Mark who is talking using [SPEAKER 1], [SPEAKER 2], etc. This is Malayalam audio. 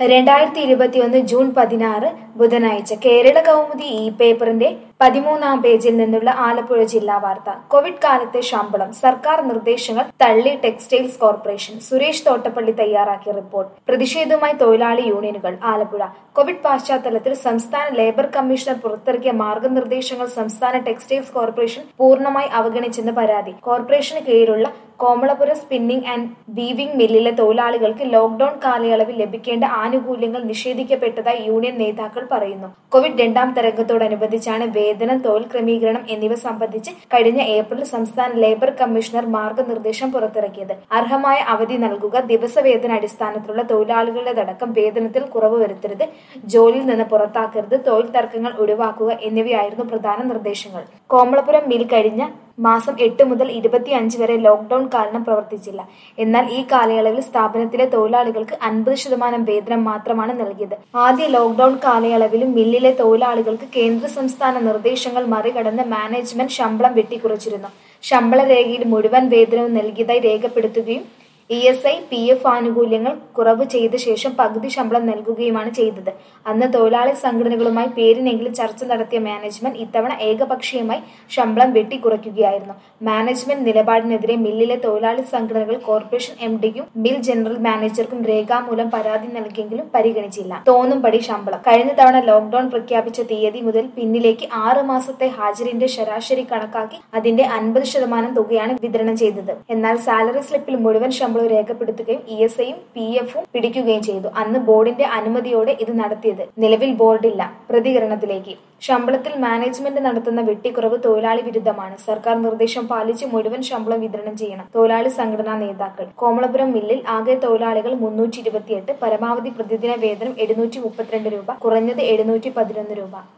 [SPEAKER 1] രണ്ടായിരത്തി ഇരുപത്തിയൊന്ന് ജൂൺ പതിനാറ് ബുധനാഴ്ച കേരള കൗമുദി ഇ പേപ്പറിന്റെ പതിമൂന്നാം പേജിൽ നിന്നുള്ള ആലപ്പുഴ ജില്ലാ വാർത്ത കോവിഡ് കാലത്തെ ശമ്പളം സർക്കാർ നിർദ്ദേശങ്ങൾ തള്ളി ടെക്സ്റ്റൈൽസ് കോർപ്പറേഷൻ സുരേഷ് തോട്ടപ്പള്ളി തയ്യാറാക്കിയ റിപ്പോർട്ട് പ്രതിഷേധവുമായി തൊഴിലാളി യൂണിയനുകൾ ആലപ്പുഴ കോവിഡ് പശ്ചാത്തലത്തിൽ സംസ്ഥാന ലേബർ കമ്മീഷണർ പുറത്തിറക്കിയ മാർഗനിർദ്ദേശങ്ങൾ സംസ്ഥാന ടെക്സ്റ്റൈൽസ് കോർപ്പറേഷൻ പൂർണ്ണമായി അവഗണിച്ചെന്ന് പരാതി കോർപ്പറേഷന് കീഴിലുള്ള കോമളപുരം സ്പിന്നിംഗ് ആൻഡ് വീവിംഗ് മില്ലിലെ തൊഴിലാളികൾക്ക് ലോക്ഡൌൺ കാലയളവിൽ ലഭിക്കേണ്ട ആനുകൂല്യങ്ങൾ നിഷേധിക്കപ്പെട്ടതായി യൂണിയൻ നേതാക്കൾ പറയുന്നു കോവിഡ് രണ്ടാം തരംഗത്തോടനുബന്ധിച്ചാണ് വേതനം തൊഴിൽ ക്രമീകരണം എന്നിവ സംബന്ധിച്ച് കഴിഞ്ഞ ഏപ്രിൽ സംസ്ഥാന ലേബർ കമ്മീഷണർ മാർഗനിർദ്ദേശം പുറത്തിറക്കിയത് അർഹമായ അവധി നൽകുക ദിവസവേതന അടിസ്ഥാനത്തിലുള്ള തൊഴിലാളികളുടേതടക്കം വേതനത്തിൽ കുറവ് വരുത്തരുത് ജോലിയിൽ നിന്ന് പുറത്താക്കരുത് തൊഴിൽ തർക്കങ്ങൾ ഒഴിവാക്കുക എന്നിവയായിരുന്നു പ്രധാന നിർദ്ദേശങ്ങൾ കോമളപുരം മിൽ കഴിഞ്ഞ മാസം എട്ട് മുതൽ ഇരുപത്തിയഞ്ച് വരെ ലോക്ഡൌൺ കാരണം പ്രവർത്തിച്ചില്ല എന്നാൽ ഈ കാലയളവിൽ സ്ഥാപനത്തിലെ തൊഴിലാളികൾക്ക് അൻപത് ശതമാനം വേതനം മാത്രമാണ് നൽകിയത് ആദ്യ ലോക്ഡൌൺ കാലയളവിലും മില്ലിലെ തൊഴിലാളികൾക്ക് കേന്ദ്ര സംസ്ഥാന നിർദ്ദേശങ്ങൾ മറികടന്ന് മാനേജ്മെന്റ് ശമ്പളം വെട്ടിക്കുറച്ചിരുന്നു ശമ്പള രേഖയിൽ മുഴുവൻ വേതനവും നൽകിയതായി രേഖപ്പെടുത്തുകയും E S I P F ആനുകൂല്യങ്ങൾ കുറവ് ചെയ്ത ശേഷം പകുതി ശമ്പളം നൽകുകയുമാണ് ചെയ്തത് അന്ന് തൊഴിലാളി സംഘടനകളുമായി പേരിനെങ്കിലും ചർച്ച നടത്തിയ മാനേജ്മെന്റ് ഇത്തവണ ഏകപക്ഷീയമായി ശമ്പളം വെട്ടിക്കുറയ്ക്കുകയായിരുന്നു മാനേജ്മെന്റ് നിലപാടിനെതിരെ മില്ലിലെ തൊഴിലാളി സംഘടനകൾ കോർപ്പറേഷൻ എം ഡിക്കും മിൽ ജനറൽ മാനേജർക്കും രേഖാമൂലം പരാതി നൽകിയെങ്കിലും പരിഗണിച്ചില്ല തോന്നുംപടി ശമ്പളം കഴിഞ്ഞ തവണ ലോക്ഡൌൺ പ്രഖ്യാപിച്ച തീയതി മുതൽ പിന്നിലേക്ക് ആറ് മാസത്തെ ഹാജരിന്റെ ശരാശരി കണക്കാക്കി അതിന്റെ അൻപത് ശതമാനം തുകയാണ് വിതരണം ചെയ്തത് എന്നാൽ സാലറി സ്ലിപ്പിൽ മുഴുവൻ ശമ്പളം രേഖപ്പെടുത്തുകയും ഇ എസ് ഐയും പി എഫും പിടിക്കുകയും ചെയ്തു അന്ന് ബോർഡിന്റെ അനുമതിയോടെ ഇത് നടത്തിയത് നിലവിൽ ബോർഡില്ല പ്രതികരണത്തിലേക്ക് ശമ്പളത്തിൽ മാനേജ്മെന്റ് നടത്തുന്ന വെട്ടിക്കുറവ് തൊഴിലാളി വിരുദ്ധമാണ് സർക്കാർ നിർദ്ദേശം പാലിച്ച് മുഴുവൻ ശമ്പളം വിതരണം ചെയ്യണം തൊഴിലാളി സംഘടനാ നേതാക്കൾ കോമളപുരം മില്ലിൽ ആകെ തൊഴിലാളികൾ മുന്നൂറ്റി ഇരുപത്തിയെട്ട് പരമാവധി പ്രതിദിന വേതനം എഴുന്നൂറ്റി മുപ്പത്തിരണ്ട് രൂപ കുറഞ്ഞത് എഴുന്നൂറ്റി പതിനൊന്ന് രൂപ